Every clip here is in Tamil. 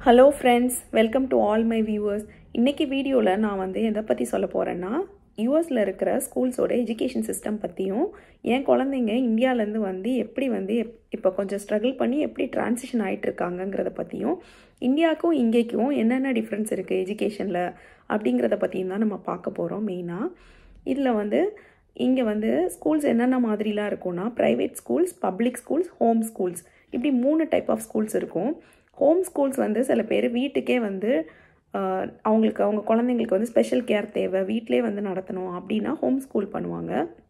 hello friends welcome to all my viewers இன்னைக்கு வீடியோவில் நான் வந்து எதை பற்றி சொல்ல போகிறேன்னா யூஎஸில் இருக்கிற ஸ்கூல்ஸோட எஜுகேஷன் சிஸ்டம் பற்றியும் என் குழந்தைங்க இந்தியாவிலேருந்து வந்து எப்படி வந்து எப்- இப்போ கொஞ்சம் ஸ்ட்ரகிள் பண்ணி எப்படி டிரான்சிஷன் ஆகிட்டு இருக்காங்கங்கிறத பற்றியும் இந்தியாவுக்கும் இங்கேக்கும் என்னென்ன டிஃப்ரென்ஸ் இருக்குது எஜுகேஷனில் அப்படிங்கிறத பற்றியும் தான் நம்ம பார்க்க போகிறோம் மெயினாக இதில் வந்து இங்கே வந்து ஸ்கூல்ஸ் என்னென்ன மாதிரிலாம் இருக்கும்னா private schools public schools home schools இப்படி மூணு டைப் ஆஃப் ஸ்கூல்ஸ் இருக்கும் ஹோம் ஸ்கூல்ஸ் வந்து சில பேர் வீட்டுக்கே வந்து ஆஹ், அவங்களுக்கு அவங்க குழந்தைங்களுக்கு வந்து ஸ்பெஷல் கேர் தேவை வீட்டிலே வந்து நடத்தணும் அப்படின்னா ஹோம் ஸ்கூல் பண்ணுவாங்க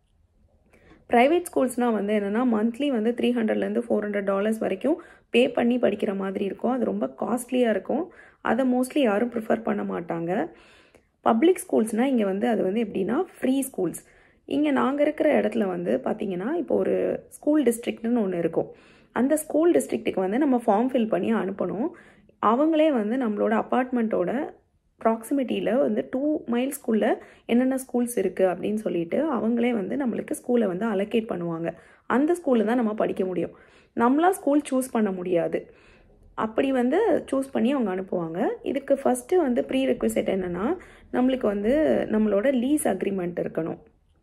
ப்ரைவேட் ஸ்கூல்ஸ்னால் வந்து என்னென்னா மந்த்லி வந்து த்ரீ ஹண்ட்ரட்லேருந்து ஃபோர் ஹண்ட்ரட் டாலர்ஸ் வரைக்கும் பே பண்ணி படிக்கிற மாதிரி இருக்கும் அது ரொம்ப காஸ்ட்லியாக இருக்கும் அதை மோஸ்ட்லி யாரும் ப்ரிஃபர் பண்ண மாட்டாங்க பப்ளிக் ஸ்கூல்ஸ்னால் இங்கே வந்து அது வந்து எப்படின்னா ஃப்ரீ ஸ்கூல்ஸ் இங்கே நாங்கள் இருக்கிற இடத்துல வந்து பார்த்தீங்கன்னா இப்போ ஒரு ஸ்கூல் டிஸ்ட்ரிக்ட்னு ஒன்று இருக்கும் அந்த ஸ்கூல் டிஸ்ட்ரிக்ட்டுக்கு வந்து நம்ம ஃபார்ம் ஃபில் பண்ணி அனுப்பணும் அவங்களே வந்து நம்மளோட அப்பார்ட்மெண்ட்டோட ப்ராக்சிமிட்டியில் வந்து டூ மைல்ஸ்குள்ளே என்னென்ன ஸ்கூல்ஸ் இருக்குது அப்படின்னு சொல்லிட்டு அவங்களே வந்து நம்மளுக்கு ஸ்கூலை வந்து அலோகேட் பண்ணுவாங்க அந்த ஸ்கூலில் தான் நம்ம படிக்க முடியும் நம்மளா ஸ்கூல் சூஸ் பண்ண முடியாது அப்படி வந்து சூஸ் பண்ணி அவங்க அனுப்புவாங்க இதுக்கு ஃபஸ்ட்டு வந்து ப்ரீ ரெக்வசிட் என்னென்னா நம்மளுக்கு வந்து நம்மளோட லீஸ் அக்ரிமெண்ட் இருக்கணும்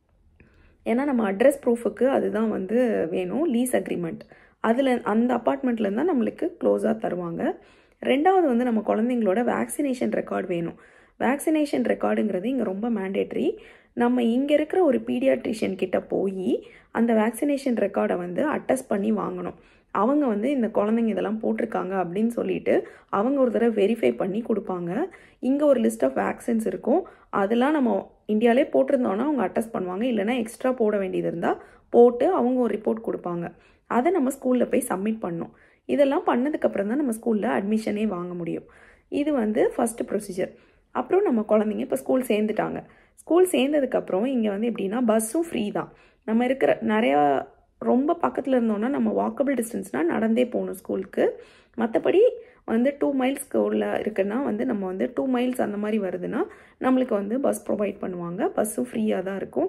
ஏன்னா நம்ம அட்ரஸ் ப்ரூஃபுக்கு அதுதான் வந்து வேணும் லீஸ் அக்ரிமெண்ட் அதில் அந்த அப்பார்ட்மெண்ட்லேருந்து தான் நம்மளுக்கு க்ளோஸாக தருவாங்க ரெண்டாவது வந்து நம்ம குழந்தைங்களோட வேக்சினேஷன் ரெக்கார்டு வேணும் வேக்சினேஷன் ரெக்கார்டுங்கிறது இங்கே ரொம்ப மேண்டேட்ரி நம்ம இங்கே இருக்கிற ஒரு பீடியாட்ரிஷியன் கிட்ட போய் அந்த வேக்சினேஷன் ரெக்கார்டை வந்து அட்டஸ்ட் பண்ணி வாங்கணும் அவங்க வந்து இந்த குழந்தைங்க இதெல்லாம் போட்டிருக்காங்க அப்படின்னு சொல்லிட்டு அவங்க ஒரு தடவை வெரிஃபை பண்ணி கொடுப்பாங்க இங்கே ஒரு லிஸ்ட் ஆஃப் வேக்சின்ஸ் இருக்கும் அதெல்லாம் நம்ம இந்தியாவிலே போட்டிருந்தோன்னா அவங்க அட்டஸ்ட் பண்ணுவாங்க இல்லைன்னா எக்ஸ்ட்ரா போட வேண்டியது இருந்தால் போட்டு அவங்க ஒரு ரிப்போர்ட் கொடுப்பாங்க அதை நம்ம ஸ்கூலில் போய் சப்மிட் பண்ணணும் இதெல்லாம் பண்ணதுக்கப்புறம் தான் நம்ம ஸ்கூலில் அட்மிஷனே வாங்க முடியும் இது வந்து ஃபஸ்ட்டு ப்ரொசீஜர் அப்புறம் நம்ம குழந்தைங்க இப்போ ஸ்கூல் சேர்ந்துட்டாங்க ஸ்கூல் சேர்ந்ததுக்கப்புறம் இங்கே வந்து எப்படின்னா பஸ்ஸும் ஃப்ரீ தான் நம்ம இருக்கிற நிறையா ரொம்ப பக்கத்தில் இருந்தோம்னா நம்ம வாக்கபிள் டிஸ்டன்ஸ்னால் நடந்தே போகணும் ஸ்கூலுக்கு மற்றபடி வந்து டூ மைல்ஸ்க்கு உள்ள இருக்குன்னா வந்து நம்ம வந்து டூ மைல்ஸ் அந்த மாதிரி வருதுன்னா நம்மளுக்கு வந்து பஸ் ப்ரொவைட் பண்ணுவாங்க பஸ்ஸும் ஃப்ரீயாக தான் இருக்கும்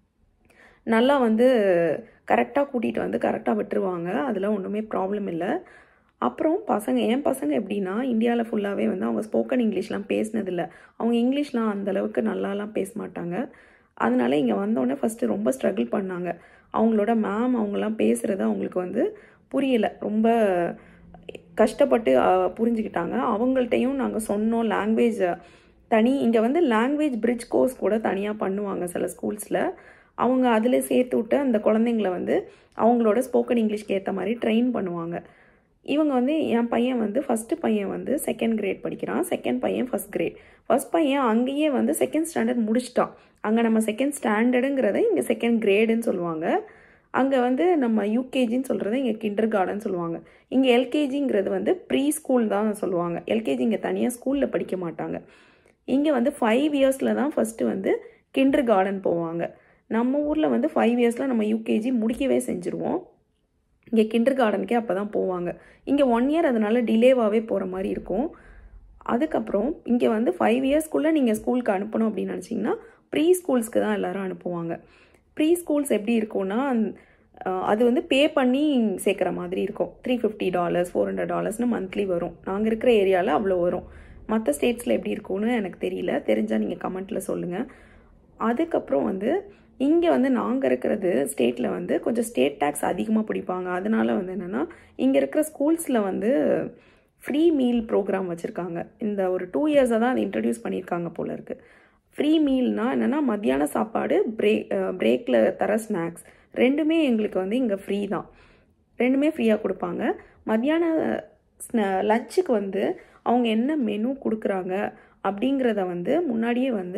நல்லா வந்து கரெக்டாக கூட்டிகிட்டு வந்து கரெக்டாக விட்டுருவாங்க அதில் ஒன்றுமே ப்ராப்ளம் இல்லை அப்புறம் பசங்க என் பசங்க எப்படின்னா இந்தியாவில் ஃபுல்லாகவே வந்து அவங்க ஸ்போக்கன் இங்கிலீஷ்லாம் பேசினதில்ல அவங்க இங்கிலீஷ்லாம் அந்த அளவுக்கு நல்லாலாம் பேச மாட்டாங்க அதனால இங்கே வந்தோடனே ஃபஸ்ட்டு ரொம்ப ஸ்ட்ரகிள் பண்ணாங்க அவங்களோட மேம் அவங்கெல்லாம் பேசுகிறது அவங்களுக்கு வந்து புரியலை ரொம்ப கஷ்டப்பட்டு அஹ், புரிஞ்சுக்கிட்டாங்க அவங்கள்ட்டையும் நாங்கள் சொன்னோம் லாங்குவேஜ் தனி இங்கே வந்து லாங்குவேஜ் பிரிட்ஜ் கோர்ஸ் கூட தனியாக பண்ணுவாங்க சில ஸ்கூல்ஸில் அவங்க அதில் சேர்த்து விட்டு அந்த குழந்தைங்கள வந்து அவங்களோட ஸ்போக்கன் இங்கிலீஷ்க்கு ஏற்ற மாதிரி ட்ரெயின் பண்ணுவாங்க இவங்க வந்து என் பையன் வந்து ஃபஸ்ட்டு பையன் வந்து செகண்ட் கிரேட் படிக்கிறான் செகண்ட் பையன் ஃபஸ்ட் கிரேட் ஃபஸ்ட் பையன் அங்கேயே வந்து செகண்ட் ஸ்டாண்டர்ட் முடிச்சிட்டான் அங்கே நம்ம செகண்ட் ஸ்டாண்டர்டுங்கிறத இங்கே செகண்ட் கிரேடுன்னு சொல்லுவாங்க அங்கே வந்து நம்ம யூகேஜின்னு சொல்கிறத இங்கே கிண்டர் கார்டன் சொல்லுவாங்க இங்கே எல்கேஜிங்கிறது வந்து ப்ரீ ஸ்கூல் தான் சொல்லுவாங்க எல்கேஜி இங்கே தனியாக ஸ்கூலில் படிக்க மாட்டாங்க இங்கே வந்து ஃபைவ் இயர்ஸில் தான் ஃபஸ்ட்டு வந்து கிண்டர் கார்டன் போவாங்க நம்ம ஊரில் வந்து ஃபைவ் இயர்ஸில் நம்ம யூகேஜி முடிக்கவே செஞ்சுருவோம் இங்கே கிண்டர் கார்டனுக்கே அப்போ தான் போவாங்க இங்கே ஒன் இயர் அதனால டிலேவாகவே போகிற மாதிரி இருக்கும் அதுக்கப்புறம் இங்கே வந்து ஃபைவ் இயர்ஸ்க்குள்ளே நீங்கள் ஸ்கூலுக்கு அனுப்பணும் அப்படின்னு நினச்சிங்கன்னா ப்ரீ ஸ்கூல்ஸ்க்கு தான் எல்லாரும் அனுப்புவாங்க ப்ரீ ஸ்கூல்ஸ் எப்படி இருக்கும்னா அஹ், அது வந்து பே பண்ணி சேர்க்குற மாதிரி இருக்கும் three fifty dollars four hundred டாலர்ஸ்னு மந்த்லி வரும் நாங்கள் இருக்கிற ஏரியாவில் அவ்வளோ வரும் மற்ற ஸ்டேட்ஸில் எப்படி இருக்கும்னு எனக்கு தெரியல தெரிஞ்சால் நீங்கள் கமெண்ட்டில் சொல்லுங்கள் அதுக்கப்புறம் வந்து இங்கே வந்து நாங்கள் இருக்கிறது ஸ்டேட்டில் வந்து கொஞ்சம் ஸ்டேட் டேக்ஸ் அதிகமாக பிடிப்பாங்க அதனால வந்து என்னென்னா இங்கே இருக்கிற ஸ்கூல்ஸில் வந்து ஃப்ரீ மீல் ப்ரோக்ராம் வச்சுருக்காங்க இந்த ஒரு டூ இயர்ஸாக தான் அதை இன்ட்ரடியூஸ் பண்ணியிருக்காங்க போல இருக்குது ஃப்ரீ மீல்னா என்னென்னா மத்தியான சாப்பாடு பிரேக் பிரேக்கில் தர ஸ்நாக்ஸ் ரெண்டுமே எங்களுக்கு வந்து இங்கே ஃப்ரீ தான் ரெண்டுமே ஃப்ரீயாக கொடுப்பாங்க மத்தியான லஞ்சுக்கு வந்து அவங்க என்ன மெனு கொடுக்குறாங்க அப்படிங்கிறத வந்து முன்னாடியே வந்து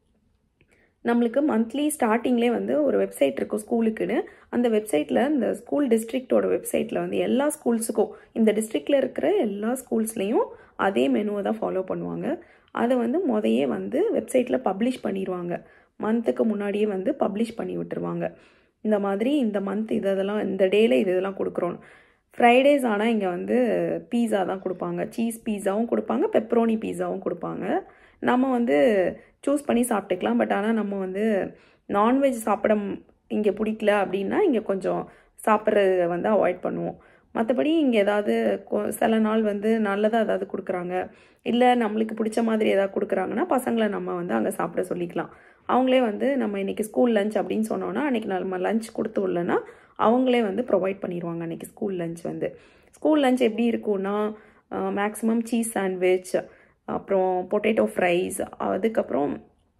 நம்மளுக்கு மந்த்லி ஸ்டார்டிங்லேயே வந்து ஒரு வெப்சைட் இருக்கும் ஸ்கூலுக்குன்னு அந்த வெப்சைட்டில் இந்த ஸ்கூல் டிஸ்ட்ரிக்டோட வெப்சைட்டில் வந்து எல்லா ஸ்கூல்ஸுக்கும் இந்த டிஸ்ட்ரிக்டில் இருக்கிற எல்லா ஸ்கூல்ஸ்லேயும் அதே மெனுவை தான் ஃபாலோ பண்ணுவாங்க அதை வந்து முதையே வந்து வெப்சைட்டில் பப்ளிஷ் பண்ணிடுவாங்க மந்த்துக்கு முன்னாடியே வந்து பப்ளிஷ் பண்ணி விட்டுருவாங்க இந்த மாதிரி இந்த மந்த் இதெல்லாம் இந்த டேயில் இது இதெல்லாம் கொடுக்குறோம் ஃப்ரைடேஸ் ஆனால் இங்கே வந்து பீஸா தான் கொடுப்பாங்க சீஸ் பீஸாவும் கொடுப்பாங்க பெப்பரோனி பீஸாவும் கொடுப்பாங்க நம்ம வந்து சூஸ் பண்ணி சாப்பிட்டுக்கலாம் பட் ஆனால் நம்ம வந்து நான்வெஜ் சாப்பிட இங்கே பிடிக்கல அப்படின்னா இங்கே கொஞ்சம் சாப்பிட்றது வந்து அவாய்ட் பண்ணுவோம் மற்றபடி இங்கே ஏதாவது கொ- சில நாள் வந்து நல்லதாக ஏதாவது கொடுக்குறாங்க இல்லை நம்மளுக்கு பிடிச்ச மாதிரி ஏதாவது கொடுக்குறாங்கன்னா பசங்களை நம்ம வந்து அங்கே சாப்பிட சொல்லிக்கலாம் அவங்களே வந்து நம்ம இன்னைக்கு ஸ்கூல் லஞ்ச் அப்படின்னு சொன்னோன்னா அன்றைக்கி நம்ம லஞ்ச் கொடுத்து விடலன்னா அவங்களே வந்து ப்ரொவைட் பண்ணிடுவாங்க அன்றைக்கி ஸ்கூல் லஞ்ச் வந்து ஸ்கூல் லஞ்ச் எப்படி இருக்கும்னா மேக்ஸிமம் சீஸ் சாண்ட்விச் அப்புறம் பொட்டேட்டோ ஃப்ரைஸ் அதுக்கப்புறம்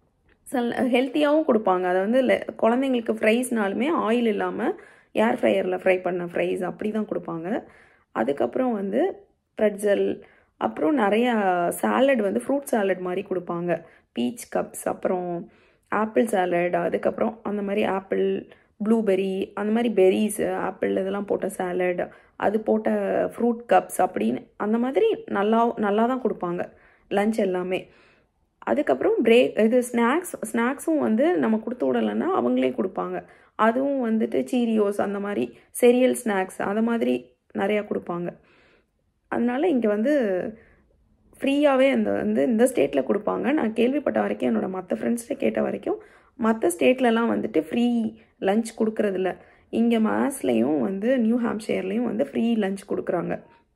சில ஹெல்த்தியாகவும் கொடுப்பாங்க அதை வந்து le- குழந்தைங்களுக்கு ஃப்ரைஸ்னாலுமே ஆயில் இல்லாமல் ஏர் ஃப்ரையரில் ஃப்ரை பண்ண ஃப்ரைஸ் அப்படி தான் கொடுப்பாங்க அதுக்கப்புறம் வந்து ப்ரெட்ஜல் அப்புறம் நிறையா சாலட் வந்து ஃப்ரூட் சாலட் மாதிரி கொடுப்பாங்க பீச் கப்ஸ் அப்புறம் ஆப்பிள் சாலட் அதுக்கப்புறம் அந்த மாதிரி ஆப்பிள் ப்ளூபெர்ரி அந்த மாதிரி பெர்ரிஸ் ஆப்பிள் இதெல்லாம் போட்ட சாலட் அது போட்ட ஃப்ரூட் கப்ஸ் அப்படின்னு அந்த மாதிரி நல்லா நல்லா தான் கொடுப்பாங்க லஞ்ச் எல்லாமே அதுக்கப்புறம் பிரேக் இது ஸ்நாக்ஸ் ஸ்நாக்ஸும் வந்து நம்ம கொடுத்து விடலைன்னா அவங்களே கொடுப்பாங்க அதுவும் வந்துட்டு சீரியோஸ் அந்த மாதிரி செரியல் ஸ்நாக்ஸ் அந்த மாதிரி நிறையா கொடுப்பாங்க அதனால இங்கே வந்து ஃப்ரீயாகவே அந்த வந்து இந்த ஸ்டேட்டில் கொடுப்பாங்க நான் கேள்விப்பட்ட வரைக்கும் என்னோட மற்ற ஃப்ரெண்ட்ஸ்கிட்ட கேட்ட வரைக்கும் மற்ற ஸ்டேட்லலாம் வந்துட்டு ஃப்ரீ லஞ்ச் கொடுக்கறதில்ல இங்கே மேஸ்லேயும் வந்து நியூ ஹாம்ஷயர்லேயும் வந்து ஃப்ரீ லஞ்ச் கொடுக்குறாங்க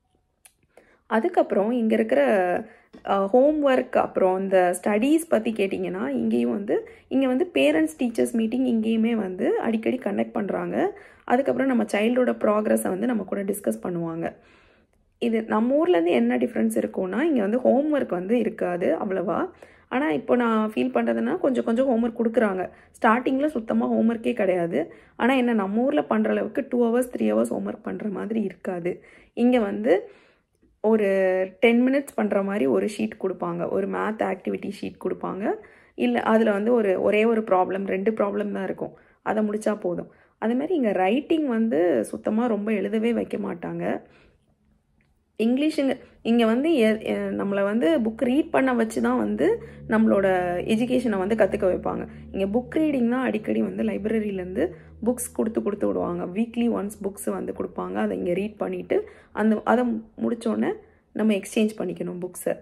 அதுக்கப்புறம் இங்கே இருக்கிற ஹோம் ஒர்க் அப்புறம் இந்த ஸ்டடீஸ் பற்றி கேட்டிங்கன்னா இங்கேயும் வந்து இங்கே வந்து பேரண்ட்ஸ் டீச்சர்ஸ் மீட்டிங் இங்கேயுமே வந்து அடிக்கடி கண்டக்ட் பண்ணுறாங்க அதுக்கப்புறம் நம்ம சைல்டோட ப்ராக்ரஸை வந்து நம்ம கூட டிஸ்கஸ் பண்ணுவாங்க இது நம்ம ஊர்லேருந்து என்ன டிஃப்ரென்ஸ் இருக்கும்னா இங்கே வந்து ஹோம் ஒர்க் வந்து இருக்காது அவ்வளவா ஆனால் இப்போ நான் ஃபீல் பண்ணுறதுனா கொஞ்சம் கொஞ்சம் ஹோம்ஒர்க் கொடுக்குறாங்க ஸ்டார்டிங்கில் சுத்தமாக ஹோம்ஒர்க்கே கிடையாது ஆனால் என்ன நம்ம ஊரில் பண்ணுற அளவுக்கு two hours three hours homework பண்ணுற மாதிரி இருக்காது இங்கே வந்து ஒரு டென் மினிட்ஸ் பண்ணுற மாதிரி ஒரு ஷீட் கொடுப்பாங்க ஒரு மேத் ஆக்டிவிட்டி ஷீட் கொடுப்பாங்க இல்லை அதில் வந்து ஒரு ஒரே ஒரு ப்ராப்ளம் ரெண்டு ப்ராப்ளம் தான் இருக்கும் அதை முடித்தா போதும் அதே மாதிரி இங்கே ரைட்டிங் வந்து சுத்தமாக ரொம்ப எழுதவே வைக்க மாட்டாங்க இங்கிலீஷுங்க இங்கே வந்து எ- எ- நம்மளை வந்து புக் ரீட் பண்ண வச்சு தான் வந்து நம்மளோட எஜுகேஷனை வந்து கற்றுக்க வைப்பாங்க இங்கே புக் ரீடிங் தான் அடிக்கடி வந்து லைப்ரரியிலேருந்து புக்ஸ் கொடுத்து கொடுத்து விடுவாங்க வீக்லி ஒன்ஸ் புக்ஸ் வந்து கொடுப்பாங்க அதை இங்கே ரீட் பண்ணிவிட்டு அந்த அதை முடித்தோடனே நம்ம எக்ஸ்சேஞ்ச் பண்ணிக்கணும் புக்ஸை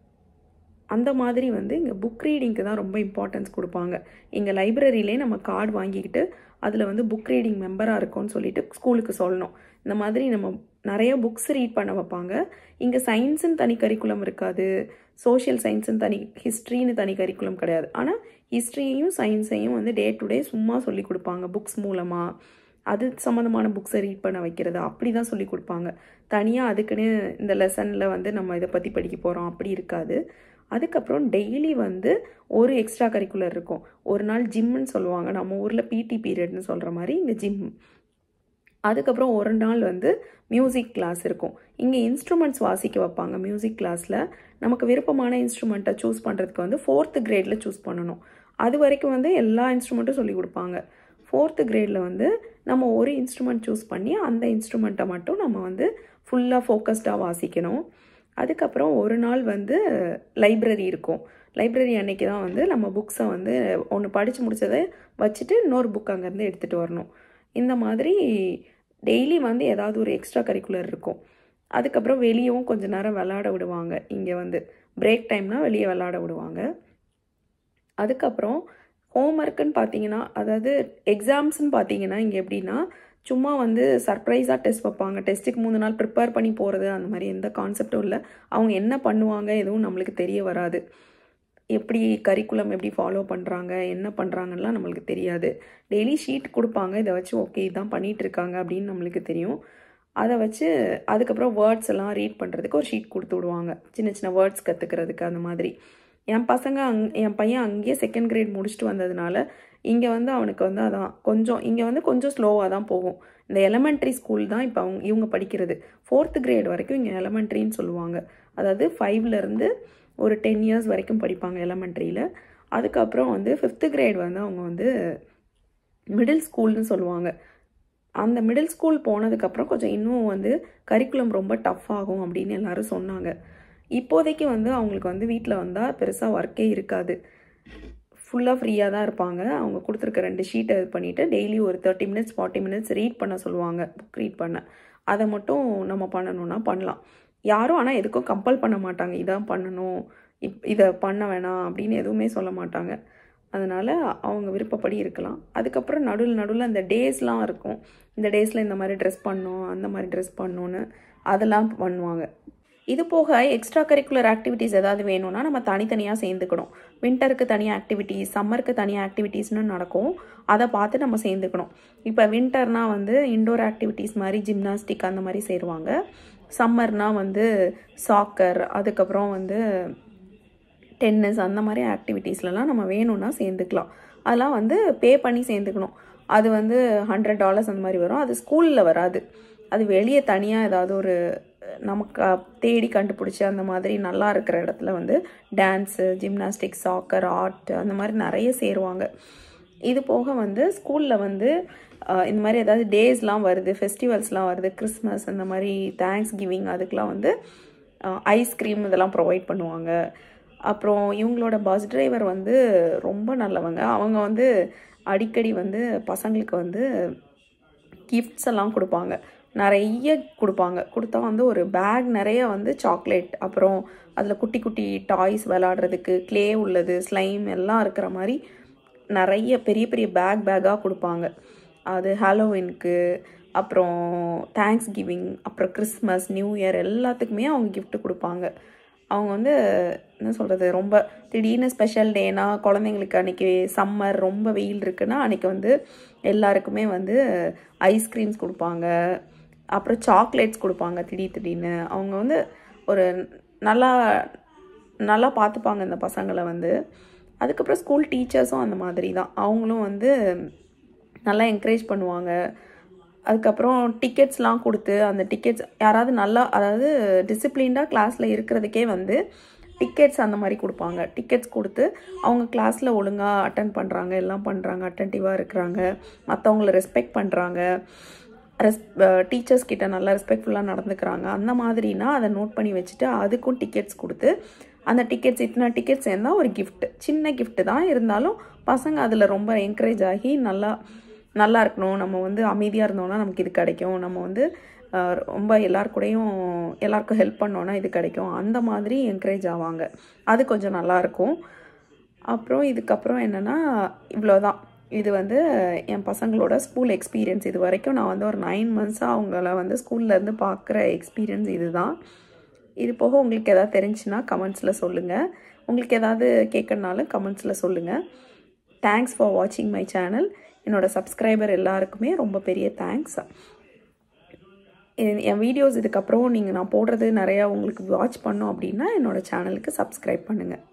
அந்த மாதிரி வந்து இங்கே புக் ரீடிங்க்கு தான் ரொம்ப இம்பார்ட்டன்ஸ் கொடுப்பாங்க இங்கே லைப்ரரியிலே நம்ம கார்டு வாங்கிக்கிட்டு அதில் வந்து புக் ரீடிங் மெம்பராக இருக்கோம்னு சொல்லிட்டு ஸ்கூலுக்கு சொல்லணும் இந்த மாதிரி நம்ம நிறைய புக்ஸ் ரீட் பண்ண வைப்பாங்க இங்கே சயின்ஸுன்னு தனி கரிக்குலம் இருக்காது சோஷியல் சயின்ஸுன்னு தனி ஹிஸ்ட்ரின்னு தனி கரிக்குலம் கிடையாது ஆனால் ஹிஸ்ட்ரியையும் சயின்ஸையும் வந்து டே டு டே சும்மா சொல்லி கொடுப்பாங்க புக்ஸ் மூலமாக அது சம்மந்தமான புக்ஸை ரீட் பண்ண வைக்கிறது அப்படி தான் சொல்லி கொடுப்பாங்க தனியாக அதுக்குன்னு இந்த லெசனில் வந்து நம்ம இதை பற்றி படிக்க போகிறோம் அப்படி இருக்காது அதுக்கப்புறம் டெய்லி வந்து ஒரு எக்ஸ்ட்ரா கரிக்குலர் இருக்கும் ஒரு நாள் ஜிம்முன்னு சொல்லுவாங்க நம்ம ஊரில் பிடி பீரியட்னு சொல்கிற மாதிரி இங்கே ஜிம் அதுக்கப்புறம் ஒரு நாள் வந்து மியூசிக் கிளாஸ் இருக்கும் இங்கே இன்ஸ்ட்ருமெண்ட்ஸ் வாசிக்க வைப்பாங்க மியூசிக் கிளாஸில் நமக்கு விருப்பமான இன்ஸ்ட்ருமெண்ட்டை சூஸ் பண்ணுறதுக்கு வந்து ஃபோர்த்து கிரேடில் சூஸ் பண்ணணும் அது வரைக்கும் வந்து எல்லா இன்ஸ்ட்ருமெண்ட்டும் சொல்லி கொடுப்பாங்க ஃபோர்த்து கிரேடில் வந்து நம்ம ஒரு இன்ஸ்ட்ருமெண்ட் சூஸ் பண்ணி அந்த இன்ஸ்ட்ருமெண்ட்டை மட்டும் நம்ம வந்து ஃபுல்லாக ஃபோக்கஸ்டாக வாசிக்கணும் அதுக்கப்புறம் ஒரு நாள் வந்து லைப்ரரி இருக்கும் லைப்ரரி அன்னைக்கு தான் வந்து நம்ம புக்ஸை வந்து ஒன்று படித்து முடிச்சதை வச்சுட்டு இன்னொரு புக் அங்கேருந்து எடுத்துகிட்டு வரணும் இந்த மாதிரி டெய்லி வந்து ஏதாவது ஒரு எக்ஸ்ட்ரா கரிக்குலர் இருக்கும் அதுக்கப்புறம் வெளியவும் கொஞ்ச நேரம் விளாட விடுவாங்க இங்கே வந்து பிரேக் டைம்னா வெளியே விளாட விடுவாங்க அதுக்கப்புறம் ஹோம்ஒர்க்குன்னு பார்த்தீங்கன்னா அதாவது எக்ஸாம்ஸ்னு பார்த்தீங்கன்னா இங்கே எப்படின்னா சும்மா வந்து சர்ப்ரைஸாக டெஸ்ட் வைப்பாங்க டெஸ்ட்டுக்கு மூணு நாள் ப்ரிப்பேர் பண்ணி போகிறது அந்த மாதிரி எந்த கான்செப்டும் இல்லை அவங்க என்ன பண்ணுவாங்க எதுவும் நம்மளுக்கு தெரிய வராது எப்படி கரிக்குலம் எப்படி ஃபாலோ பண்ணுறாங்க என்ன பண்ணுறாங்கலாம் நம்மளுக்கு தெரியாது டெய்லி ஷீட் கொடுப்பாங்க இதை வச்சு ஓகே இதான் பண்ணிட்டு இருக்காங்க அப்படின்னு நம்மளுக்கு தெரியும் அதை வச்சு அதுக்கப்புறம் வேர்ட்ஸ் எல்லாம் ரீட் பண்ணுறதுக்கு ஒரு ஷீட் கொடுத்து விடுவாங்க சின்ன சின்ன வேர்ட்ஸ் கற்றுக்கிறதுக்கு அந்த மாதிரி என் பசங்க அங் என் பையன் அங்கேயே செகண்ட் கிரேட் முடிச்சுட்டு வந்ததுனால இங்கே வந்து அவனுக்கு வந்து அதான் கொஞ்சம் இங்கே வந்து கொஞ்சம் ஸ்லோவாக தான் போகும் இந்த எலமெண்ட்ரி ஸ்கூல் தான் இப்போ அவங்க இவங்க படிக்கிறது ஃபோர்த்து கிரேட் வரைக்கும் இங்கே எலமெண்ட்ரின்னு சொல்லுவாங்க அதாவது ஃபைவ்லேருந்து ஒரு டென் இயர்ஸ் வரைக்கும் படிப்பாங்க எலமெண்ட்ரியில் அதுக்கப்புறம் வந்து ஃபிஃப்த்து கிரேட் வந்து அவங்க வந்து மிடில் ஸ்கூல்னு சொல்லுவாங்க அந்த மிடில் ஸ்கூல் போனதுக்கப்புறம் கொஞ்சம் இன்னும் வந்து கரிக்குலம் ரொம்ப டஃப் ஆகும் அப்படின்னு எல்லாரும் சொன்னாங்க இப்போதைக்கு வந்து அவங்களுக்கு வந்து வீட்டில் வந்தால் பெருசாக ஒர்க்கே இருக்காது ஃபுல்லாக ஃப்ரீயாக தான் இருப்பாங்க அவங்க கொடுத்துருக்க ரெண்டு ஷீட்டை இது பண்ணிவிட்டு டெய்லி ஒரு thirty minutes forty minutes read பண்ண சொல்லுவாங்க புக் ரீட் பண்ண அதை மட்டும் நம்ம பண்ணணும்னா பண்ணலாம் யாரும் ஆனால் எதுக்கும் கம்பல் பண்ண மாட்டாங்க இதான் பண்ணணும் இப் இதை பண்ண வேணாம் அப்படின்னு எதுவுமே சொல்ல மாட்டாங்க அதனால் அவங்க விருப்பப்படி இருக்கலாம் அதுக்கப்புறம் நடுவில் நடுவில் அந்த டேஸ்லாம் இருக்கும் இந்த டேஸில் இந்த மாதிரி ட்ரெஸ் பண்ணணும் அந்த மாதிரி ட்ரெஸ் பண்ணணுன்னு அதெல்லாம் பண்ணுவாங்க இது போக எக்ஸ்ட்ரா கரிக்குலர் ஆக்டிவிட்டீஸ் ஏதாவது வேணும்னா நம்ம தனித்தனியாக சேர்ந்துக்கணும் வின்டருக்கு தனியாக ஆக்டிவிட்டீஸ் சம்மருக்கு தனியாக ஆக்டிவிட்டீஸ்னு நடக்கும் அதை பார்த்து நம்ம சேர்ந்துக்கணும் இப்போ வின்டர்னால் வந்து இண்டோர் ஆக்டிவிட்டீஸ் மாதிரி ஜிம்னாஸ்டிக் அந்த மாதிரி சேருவாங்க சம்மர்னால் வந்து சாக்கர் அதுக்கப்புறம் வந்து டென்னிஸ் அந்த மாதிரி ஆக்டிவிட்டீஸ்லலாம் நம்ம வேணும்னா சேர்ந்துக்கலாம் அதெல்லாம் வந்து பே பண்ணி சேர்ந்துக்கணும் அது வந்து ஹண்ட்ரட் டாலர்ஸ் அந்த மாதிரி வரும் அது ஸ்கூலில் வராது அது வெளியே தனியாக ஏதாவது ஒரு நமக்கு தேடி கண்டுபிடிச்சி அந்த மாதிரி நல்லா இருக்கிற இடத்துல வந்து டான்ஸு ஜிம்னாஸ்டிக் சாக்கர் ஆர்ட் அந்த மாதிரி நிறைய சேருவாங்க இது போக வந்து ஸ்கூலில் வந்து இந்த மாதிரி ஏதாவது டேஸ்லாம் வருது ஃபெஸ்டிவல்ஸ்லாம் வருது கிறிஸ்மஸ் அந்த மாதிரி தேங்க்ஸ் கிவிங் அதுக்கெலாம் வந்து ஐஸ்கிரீம் இதெல்லாம் ப்ரொவைட் பண்ணுவாங்க அப்புறம் இவங்களோட பஸ் டிரைவர் வந்து ரொம்ப நல்லவங்க அவங்க வந்து அடிக்கடி வந்து பசங்களுக்கு வந்து கிஃப்ட்ஸ் எல்லாம் கொடுப்பாங்க நிறைய கொடுப்பாங்க கொடுத்தா வந்து ஒரு பேக் நிறைய வந்து சாக்லேட் அப்புறம் அதில் குட்டி குட்டி டாய்ஸ் விளாடுறதுக்கு க்ளே உள்ளது ஸ்லைம் எல்லாம் இருக்கிற மாதிரி நிறைய பெரிய பெரிய பேக் பேக்காக கொடுப்பாங்க அது ஹாலோவின்க்கு அப்புறம் தேங்க்ஸ் கிவிங் அப்புறம் கிறிஸ்மஸ் நியூ இயர் எல்லாத்துக்குமே அவங்க கிஃப்ட் கொடுப்பாங்க அவங்க வந்து என்ன சொல்கிறது ரொம்ப திடீர்னு ஸ்பெஷல் டேனா குழந்தைங்களுக்கு அன்றைக்கி சம்மர் ரொம்ப வெயில் இருக்குன்னா அன்றைக்கி வந்து எல்லாருக்குமே வந்து ஐஸ்கிரீம்ஸ் கொடுப்பாங்க அப்புறம் சாக்லேட்ஸ் கொடுப்பாங்க திடீர் திடீர்னு அவங்க வந்து ஒரு நல்லா நல்லா பார்த்துப்பாங்க இந்த பசங்களை வந்து அதுக்கப்புறம் ஸ்கூல் டீச்சர்ஸும் அந்த மாதிரி தான் அவங்களும் வந்து நல்லா என்கரேஜ் பண்ணுவாங்க அதுக்கப்புறம் டிக்கெட்ஸ்லாம் கொடுத்து அந்த டிக்கெட்ஸ் யாராவது நல்லா அதாவது டிசிப்ளின்டாக கிளாஸில் இருக்கிறதுக்கே வந்து டிக்கெட்ஸ் அந்த மாதிரி கொடுப்பாங்க டிக்கெட்ஸ் கொடுத்து அவங்க கிளாஸில் ஒழுங்காக அட்டன் பண்ணுறாங்க எல்லாம் பண்ணுறாங்க அட்டன்டிவாக இருக்கிறாங்க மற்றவங்கள ரெஸ்பெக்ட் பண்ணுறாங்க ரெஸ் டீச்சர்ஸ் கிட்ட நல்லா ரெஸ்பெக்ட்ஃபுல்லாக நடந்துக்கிறாங்க அந்த மாதிரினா அதை நோட் பண்ணி வச்சுட்டு அதுக்கும் டிக்கெட்ஸ் கொடுத்து அந்த டிக்கெட்ஸ் இத்தனை டிக்கெட்ஸ் இருந்தால் ஒரு கிஃப்ட் சின்ன கிஃப்ட் தான் இருந்தாலும் பசங்க அதில் ரொம்ப என்கரேஜ் ஆகி நல்லா நல்லா இருக்கணும் நம்ம வந்து அமைதியாக இருந்தோம்னா நமக்கு இது கிடைக்கும் நம்ம வந்து ரொம்ப எல்லார் கூடயும் எல்லாருக்கும் ஹெல்ப் பண்ணோன்னா இது கிடைக்கும் அந்த மாதிரி என்கரேஜ் ஆவாங்க அது கொஞ்சம் நல்லாயிருக்கும் அப்புறம் இதுக்கப்புறம் என்னென்னா இவ்வளோதான் இது வந்து என் பசங்களோட ஸ்கூல் எக்ஸ்பீரியன்ஸ் இது வரைக்கும் நான் வந்து ஒரு நைன் மந்த்ஸாக அவங்கள வந்து ஸ்கூல்லேருந்து பார்க்குற எக்ஸ்பீரியன்ஸ் இது தான் இது போக உங்களுக்கு எதாவது தெரிஞ்சுன்னா கமெண்ட்ஸில் சொல்லுங்கள் உங்களுக்கு எதாவது கேட்கணுனாலும் கமெண்ட்ஸில் சொல்லுங்கள் தேங்க்ஸ் ஃபார் வாட்சிங் மை சேனல் என்னோடய சப்ஸ்கிரைபர் எல்லாருக்குமே ரொம்ப பெரிய தேங்க்ஸ் என் வீடியோஸ் இதுக்கப்புறம் நீங்கள் நான் போடுறது நிறையா உங்களுக்கு வாட்ச் பண்ணோம் அப்படின்னா என்னோடய சேனலுக்கு சப்ஸ்கிரைப் பண்ணுங்கள்